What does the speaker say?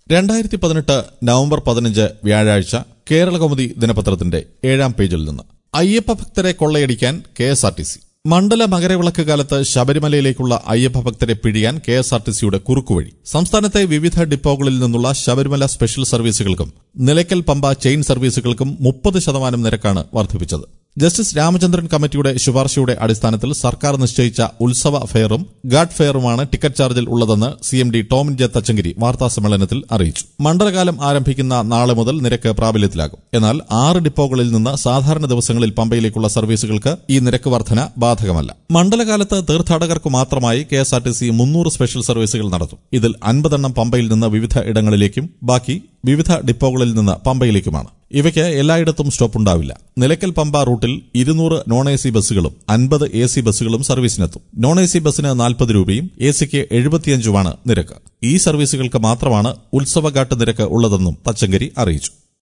രണ്ടായിരത്തി പതിനെട്ട് നവംബർ പതിനഞ്ച് വ്യാഴാഴ്ച കേരളകൗമുദി ദിനപത്രത്തിന്റെ ഏഴാം പേജിൽ നിന്ന് അയ്യപ്പ ഭക്തരെ കൊള്ളയടിക്കാൻ K S R T C Mandala Makaravilakku കാലത്ത് ശബരിമലയിലേക്കുള്ള അയ്യപ്പ ഭക്തരെ പിഴിയാൻ കെ എസ് ആർ ടി സിയുടെ കുറുക്കുവഴി സംസ്ഥാനത്തെ വിവിധ ഡിപ്പോകളിൽ നിന്നുള്ള ശബരിമല സ്പെഷ്യൽ സർവീസുകൾക്കും നിലയ്ക്കൽ പമ്പ ചെയിൻ സർവീസുകൾക്കും മുപ്പത് ശതമാനം നിരക്കാണ് വർദ്ധിപ്പിച്ചത് ജസ്റ്റിസ് രാമചന്ദ്രൻ കമ്മിറ്റിയുടെ ശുപാർശയുടെ അടിസ്ഥാനത്തിൽ സർക്കാർ നിശ്ചയിച്ച ഉത്സവ ഫെയറും ഗാഡ് ഫെയറുമാണ് ടിക്കറ്റ് ചാർജിൽ ഉള്ളതെന്ന് C M D Tomin J Thachankary വാർത്താസമ്മേളനത്തിൽ അറിയിച്ചു മണ്ഡലകാലം ആരംഭിക്കുന്ന നാളെ മുതൽ നിരക്ക് പ്രാബല്യത്തിലാകും എന്നാൽ ആറ് ഡിപ്പോകളിൽ നിന്ന് സാധാരണ ദിവസങ്ങളിൽ പമ്പയിലേക്കുള്ള സർവീസുകൾക്ക് ഈ നിരക്ക് വർധന ബാധകമല്ല മണ്ഡലകാലത്ത് തീർത്ഥാടകർക്ക് മാത്രമായി K S R T C മുന്നൂറ് സ്പെഷ്യൽ സർവീസുകൾ നടത്തും ഇതിൽ അൻപതെണ്ണം പമ്പയിൽ നിന്ന് വിവിധ ഇടങ്ങളിലേക്കും ബാക്കി വിവിധ ഡിപ്പോകളിൽ നിന്ന് പമ്പയിലേക്കുമാണ് ഇവയ്ക്ക് എല്ലായിടത്തും സ്റ്റോപ്പ് ഉണ്ടാവില്ല നിലയ്ക്കൽ പമ്പ റൂട്ടിൽ ഇരുന്നൂറ് നോൺ എ സി ബസ്സുകളും അൻപത് എ സി ബസ്സുകളും സർവീസിനെത്തും നോൺ എ സി ബസ്സിന് നാൽപ്പത് രൂപയും എ സിക്ക് എഴുപത്തിയഞ്ചുമാണ് നിരക്ക് ഈ സർവീസുകൾക്ക് മാത്രമാണ് ഉത്സവഘാട്ട് നിരക്ക് ഉള്ളതെന്നും തച്ചങ്കരി അറിയിച്ചു